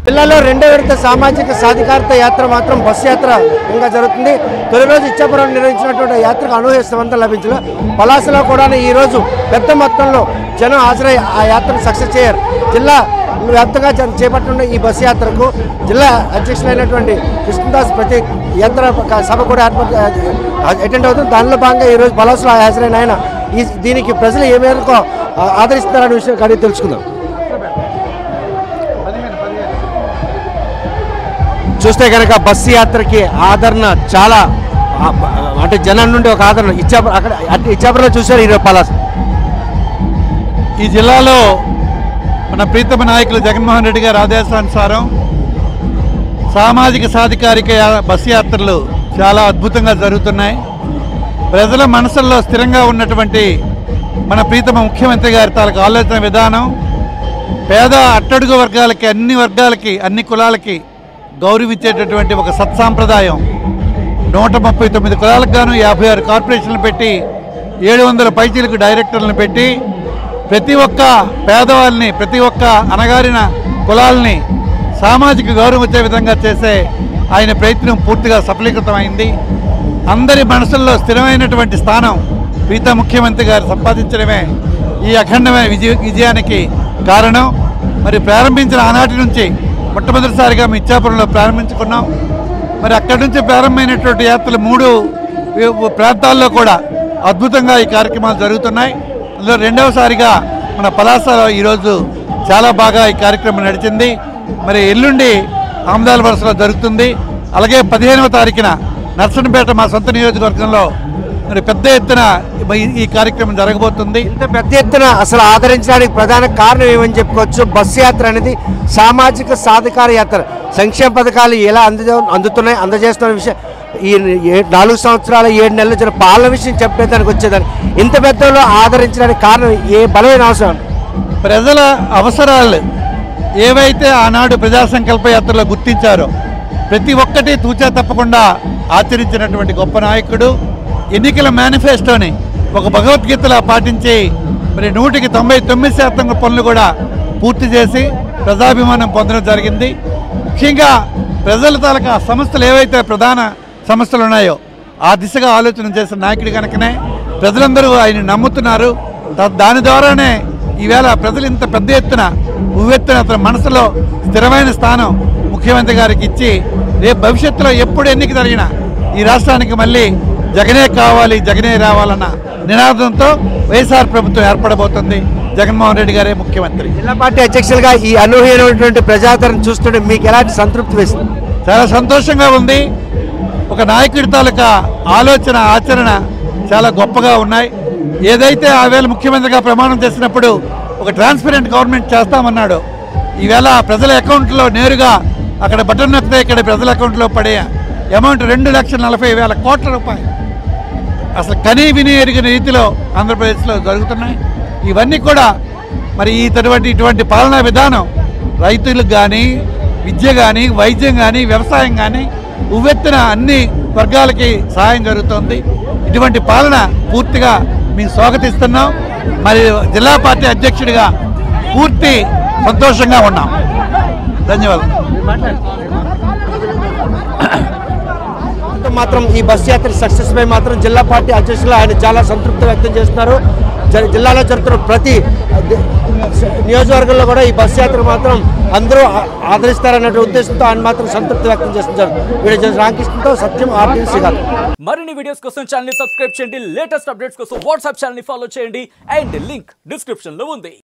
జిల్లాలో రెండో విడత సామాజిక సాధికారత యాత్ర మాత్రం బస్సు యాత్ర ఇంకా జరుగుతుంది తొలి రోజు ఇచ్చాపురం నిర్వహించినటువంటి యాత్రకు అనూహ్య స్పందన లభించలేదు పలాసలో కూడా ఈ రోజు పెద్ద మొత్తంలో జనం హాజరై ఆ యాత్రను సక్సెస్ చేయరు జిల్లా వ్యాప్తంగా జ- చేపట్టనున్న ఈ బస్సు యాత్రకు జిల్లా అధ్యక్షులైనటువంటి కృష్ణదాస్ ప్రతి యాత్ర క- సభ కూడా ఏర్పాటు అటెండ్ అవుతుంది దానిలో భాగంగా ఈ రోజు పలాసలో హాజరైన ఆయన ఈ దీనికి ప్రజలు ఏ మేరకు ఆ, ఆదరిస్తున్నారనే విషయం కానీ తెలుసుకుందాం చూస్తే కనుక బస్సు యాత్రకి ఆదరణ చాలా ఆ, అంటే జనం నుండి ఒక ఆదరణ ఇచ్చాపురం అక్కడ అంటే ఇచ్చాపురంలో చూశారు ఈరోజు పలాస్ ఈ జిల్లాలో మన ప్రీతమ నాయకులు జగన్మోహన్ రెడ్డి గారి ఆదేశానుసారం సామాజిక సాధికారిక యా- బస్సు యాత్రలు చాలా అద్భుతంగా జరుగుతున్నాయి ప్రజల మనసుల్లో స్థిరంగా ఉన్నటువంటి మన ప్రీతమ ముఖ్యమంత్రి గారి తాలూకు ఆలోచన విధానం పేద అట్టడుగు వర్గాలకి అన్ని వర్గాలకి అన్ని కులాలకి గౌరవించేటటువంటి ఒక సత్సాంప్రదాయం నూట ముప్పై తొమ్మిది కులాలకు గాను యాభై ఆరు కార్పొరేషన్లు పెట్టి ఏడు వందల పైచీలకు డైరెక్టర్లను పెట్టి ప్రతి ఒక్క పేదవాళ్ళని ప్రతి ఒక్క అనగారిన కులాలని సామాజిక గౌరవం వచ్చే విధంగా చేసే ఆయన ప్రయత్నం పూర్తిగా సఫలీకృతమైంది అందరి మనసుల్లో స్థిరమైనటువంటి స్థానం ప్రీత ముఖ్యమంత్రి గారు సంపాదించడమే ఈ అఖండమైన విజయ విజయానికి కారణం మరి ప్రారంభించిన ఆనాటి నుంచి మొట్టమొదటిసారిగా మీ ఇచ్చాపురంలో ప్రారంభించుకున్నాం మరి అక్కడి నుంచి ప్రారంభమైనటువంటి యాత్రలు మూడు వి- ప్రాంతాల్లో కూడా అద్భుతంగా ఈ కార్యక్రమాలు జరుగుతున్నాయి అందులో రెండవసారిగా మన పలాసలో ఈరోజు చాలా బాగా ఈ కార్యక్రమం నడిచింది మరి ఎల్లుండి ఆమదాల వలసలో జరుగుతుంది అలాగే పదిహేనవ తారీఖున నర్సనపేట మా సొంత నియోజకవర్గంలో మరి పెద్ద ఎత్తున ఈ- ఈ కార్యక్రమం జరగబోతుంది ఇంత పెద్ద ఎత్తున అసలు ఆదరించడానికి ప్రధాన కారణం ఏమని చెప్పుకోవచ్చు బస్సు యాత్ర అనేది సామాజిక సాధికార యాత్ర సంక్షేమ పథకాలు ఎలా అందు అందుతున్నాయి అందజేస్తున్న విషయం ఈ ఏ- నాలుగు సంవత్సరాల ఏడు నెలలు జరిగిన పాలన విషయం చెప్పేదానికి వచ్చేదాన్ని ఇంత పెద్దలో ఆదరించడానికి కారణం ఏ బలమైన అవసరం ప్రజల అవసరాలు ఏవైతే ఆనాడు ప్రజా సంకల్ప యాత్రలో గుర్తించారో ప్రతి ఒక్కటి తూచా తప్పకుండా ఆచరించినటువంటి గొప్ప నాయకుడు ఎన్నికల మేనిఫెస్టోని ఒక భగవద్గీతలా పాటించి మరి నూటికి తొంభై తొమ్మిది శాతం పనులు కూడా పూర్తి చేసి ప్రజాభిమానం పొందడం జరిగింది ముఖ్యంగా ప్రజల తాలూకా సంస్థలు ఏవైతే ప్రధాన సమస్యలు ఉన్నాయో ఆ దిశగా ఆలోచన చేసిన నాయకుడు కనుకనే ప్రజలందరూ ఆయన నమ్ముతున్నారు దా- దాని ద్వారానే ఈవేళ ప్రజలు ఇంత పెద్ద ఎత్తున ఉవ్వెత్తున అతని మనసులో స్థిరమైన స్థానం ముఖ్యమంత్రి గారికి ఇచ్చి రేపు భవిష్యత్తులో ఎప్పుడు ఎన్నిక జరిగినా ఈ రాష్ట్రానికి మళ్ళీ జగనే కావాలి జగనే రావాలన్న నినాదంతో వైఎస్ఆర్ ప్రభుత్వం ఏర్పడబోతుంది జగన్మోహన్ రెడ్డి గారే ముఖ్యమంత్రి జిల్లా పార్టీ అధ్యక్షులుగా ఈ అనూహ్యమైనటువంటి ప్రజాదరణ చూస్తుంటే మీకు ఎలాంటి సంతృప్తి వేస్తుంది చాలా సంతోషంగా ఉంది ఒక నాయకుడి తాలూకా ఆలోచన ఆచరణ చాలా గొప్పగా ఉన్నాయి ఏదైతే ఆ వేళ ముఖ్యమంత్రిగా ప్రమాణం చేసినప్పుడు ఒక ట్రాన్స్పరెంట్ గవర్నమెంట్ చేస్తామన్నాడు ఈవేళ ప్రజల అకౌంట్లో నేరుగా అక్కడ బటన్ నొక్కితే ఇక్కడ ప్రజల అకౌంట్లో పడే అమౌంట్ రెండు లక్షల నలభై వేల కోట్ల రూపాయలు అసలు కనీ విని ఎరిగిన రీతిలో ఆంధ్రప్రదేశ్లో జరుగుతున్నాయి ఇవన్నీ కూడా మరి ఈ తరువాటి ఇటువంటి పాలనా విధానం రైతులకు కానీ విద్య కానీ వైద్యం కానీ వ్యవసాయం కానీ ఉవ్వెత్తున అన్ని వర్గాలకి సహాయం జరుగుతోంది ఇటువంటి పాలన పూర్తిగా మేము స్వాగతిస్తున్నాం మరి జిల్లా పార్టీ అధ్యక్షుడిగా పూర్తి సంతోషంగా ఉన్నాం ధన్యవాదాలు అంతా మాత్రం ఈ బస్ యాత్ర సక్సెస్ పై మాత్రం జిల్లా పార్టీ అధ్యక్షులు ఆయన చాలా సంతృప్తి వ్యక్తం చేస్తున్నారు జ- జిల్లాలో జరుగుతున్న ప్రతి ది- నియోజకవర్గంలో కూడా ఈ బస్ యాత్ర మాత్రం అందరూ ఆ- ఆదరిస్తారనే ఉద్దేశంతో ఆయన మాత్రం సంతృప్తి వ్యక్తం చేస్తున్నారు వీడియో రామకృష్ణతో సత్యం ఆర్టీ శ్రీకాంత్ మరిన్ని వీడియోస్ కోసం ఛానల్ సబ్స్క్రైబ్ చేయండి లేటెస్ట్ అప్డేట్స్ కోసం వాట్సాప్ ఛానల్ ఫాలో చేయండి అండ్ లింక్ డిస్క్రిప్షన్ లో ఉంది